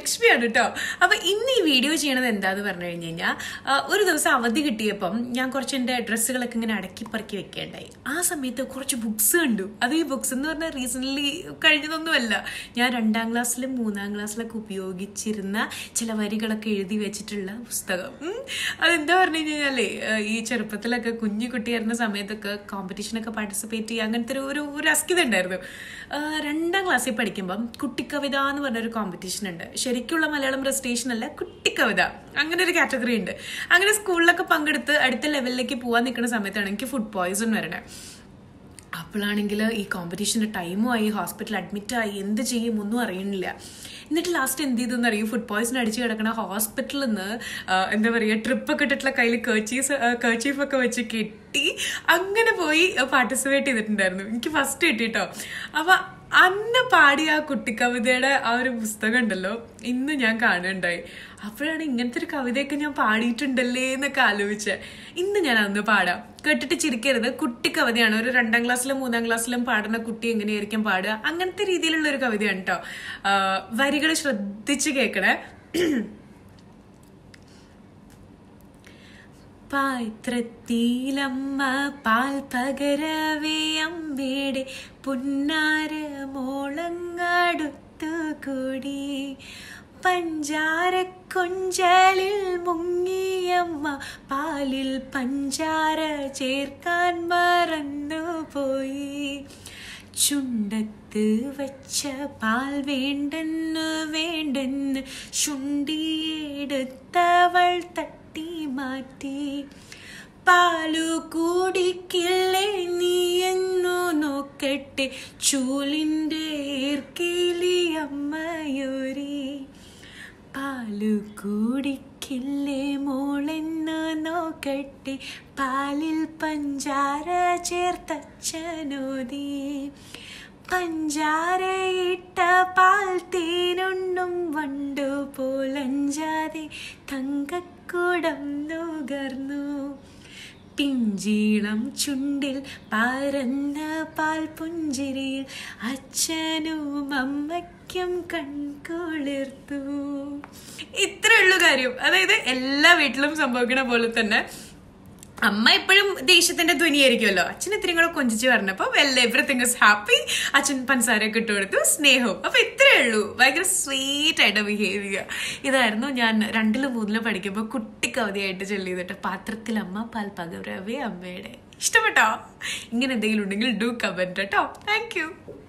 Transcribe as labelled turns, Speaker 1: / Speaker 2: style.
Speaker 1: ലക്ഷ്മിയാണ് കേട്ടോ അപ്പൊ ഇന്ന് ഈ വീഡിയോ ചെയ്യണത് എന്താന്ന് പറഞ്ഞു കഴിഞ്ഞു കഴിഞ്ഞാൽ ഒരു ദിവസം അവധി കിട്ടിയപ്പം ഞാൻ കുറച്ച് എൻ്റെ ഡ്രസ്സുകളൊക്കെ ഇങ്ങനെ അടക്കി പറക്കി വെക്കേണ്ടായി ആ സമയത്ത് കുറച്ച് ബുക്സ് കണ്ടു അത് ഈ ബുക്സ് എന്ന് പറഞ്ഞാൽ റീസെന്റ് കഴിഞ്ഞതൊന്നുമല്ല ഞാൻ രണ്ടാം ക്ലാസ്സിലും മൂന്നാം ക്ലാസ്സിലൊക്കെ ഉപയോഗിച്ചിരുന്ന ചില വരികളൊക്കെ എഴുതി വെച്ചിട്ടുള്ള പുസ്തകം ഉം. അതെന്താ പറഞ്ഞു കഴിഞ്ഞാലേ ഈ ചെറുപ്പത്തിലൊക്കെ കുഞ്ഞു കുട്ടിയായിരുന്ന സമയത്തൊക്കെ കോമ്പറ്റീഷനൊക്കെ പാർട്ടിസിപ്പേറ്റ് ചെയ്യുക അങ്ങനത്തെ ഒരു ഒരു ഒരു അസ്കിത ഉണ്ടായിരുന്നു ആ, രണ്ടാം ക്ലാസ്സിൽ പഠിക്കുമ്പം കുട്ടിക്കവിത എന്ന് പറഞ്ഞൊരു കോമ്പറ്റീഷൻ ഉണ്ട് ശരിക്കുള്ള മലയാളം റെസിറ്റേഷൻ അല്ല കുട്ടിക്കവിത അങ്ങനെ ഒരു കാറ്റഗറി ഉണ്ട് അങ്ങനെ സ്കൂളിലൊക്കെ പങ്കെടുത്ത് അടുത്ത ലെവലിലേക്ക് പോകാൻ നിൽക്കുന്ന സമയത്താണ് എനിക്ക് ഫുഡ് പോയിസൺ വരണേ അപ്പോഴാണെങ്കിൽ ഈ കോമ്പറ്റീഷൻ്റെ ടൈമും ആയി ഹോസ്പിറ്റലിൽ അഡ്മിറ്റ് ആയി എന്ത് ചെയ്യും ഒന്നും അറിയണില്ല എന്നിട്ട് ലാസ്റ്റ് എന്ത് ചെയ്തെന്ന് അറിയും ഫുഡ് പോയ്സൺ അടിച്ച് കിടക്കണ ഹോസ്പിറ്റലിൽ നിന്ന് എന്താ പറയുക ട്രിപ്പൊക്കെ ഇട്ടിട്ടുള്ള കയ്യിൽ കേർച്ചീസ് കേർച്ചീഫ് ഒക്കെ വെച്ച് കെട്ടി അങ്ങനെ പോയി പാർട്ടിസിപ്പേറ്റ് ചെയ്തിട്ടുണ്ടായിരുന്നു എനിക്ക് ഫസ്റ്റ് കിട്ടിട്ടോ അപ്പം അന്ന് പാടിയ ആ കുട്ടിക്കവിതയുടെ ആ ഒരു പുസ്തകം ഉണ്ടല്ലോ ഇന്ന് ഞാൻ കാണുന്നുണ്ടായി അപ്പോഴാണ് ഇങ്ങനത്തെ ഒരു കവിതയൊക്കെ ഞാൻ പാടിയിട്ടുണ്ടല്ലേ എന്നൊക്കെ ആലോചിച്ചത് ഇന്ന് ഞാൻ അന്ന് പാടാം കേട്ടിട്ട് ചിരിക്കരുത് കുട്ടി കവിതയാണ് ഒരു രണ്ടാം ക്ലാസ്സിലും മൂന്നാം ക്ലാസ്സിലും പാടുന്ന കുട്ടി എങ്ങനെയായിരിക്കും പാടുക അങ്ങനത്തെ രീതിയിലുള്ള ഒരു കവിതയാണ് കേട്ടോ വരികൾ ശ്രദ്ധിച്ച് കേൾക്കണേ പാത്രത്തിലമ്മ പാൽ പകരവേ അമ്മയുടെ പുന്നാര മോളങ്ങടുത്തു കൂടി പഞ്ചാര കൊഞ്ചലിൽ മുങ്ങിയമ്മ പാലിൽ പഞ്ചാര ചേർക്കാൻ മറന്നുപോയി ചുണ്ടത്ത് വച്ച പാൽ വേണ്ടെന്ന് വേണ്ടെന്ന് ചുണ്ടിയെടുത്തവൾ തട്ടി മാറ്റി പാലു കുടിക്കില്ലേ നീ എന്നു നോക്കട്ടെ ചൂലിൻ്റെ ഏർക്കിലി അമ്മയൊരി പാലു കുടിക്കില്ലേ മോളെന്ന് നോക്കട്ടെ പാലിൽ പഞ്ചാര ചേർത്തച്ഛനോതി പഞ്ചാരയിട്ട പാൽ തേനുണ്ണും വണ്ടു പോലഞ്ചാതെ തങ്കക്കുടം നുകർന്നു പിഞ്ചീളം ചുണ്ടിൽ പരന്ന പാൽ പുഞ്ചിരിയിൽ അച്ഛനും അമ്മയ്ക്കും കൺകുളിർത്തു ഇത്രയുള്ളൂ കാര്യം അതായത് എല്ലാ വീട്ടിലും സംഭവിക്കണ പോലെ തന്നെ അമ്മ എപ്പോഴും ദേഷ്യത്തിന്റെ ധ്വനിയായിരിക്കുമല്ലോ അച്ഛൻ ഇത്രയും കൂടെ കൊഞ്ചിച്ച് പറഞ്ഞപ്പോ വെൽ എവറിത്തിങ് ഇസ് ഹാപ്പി അച്ഛൻ പഞ്ചസാരയൊക്കെ ഇട്ട് കൊടുത്തു സ്നേഹവും അപ്പൊ ഇത്രയേ ഉള്ളൂ ഭയങ്കര സ്വീറ്റ് ആയിട്ട് ബിഹേവ് ചെയ്യുക ഇതായിരുന്നു ഞാൻ രണ്ടിലും മൂന്നിലും പഠിക്കുമ്പോൾ കുട്ടി കവിതയായിട്ട് ചൊല്ലി ചെയ്തിട്ട് പാത്രത്തിൽ അമ്മ പാൽ പകരവേ അമ്മയുടെ ഇഷ്ടപ്പെട്ടോ ഇങ്ങനെ എന്തെങ്കിലും ഉണ്ടെങ്കിൽ ഡു കമന്റ് കേട്ടോ താങ്ക് യു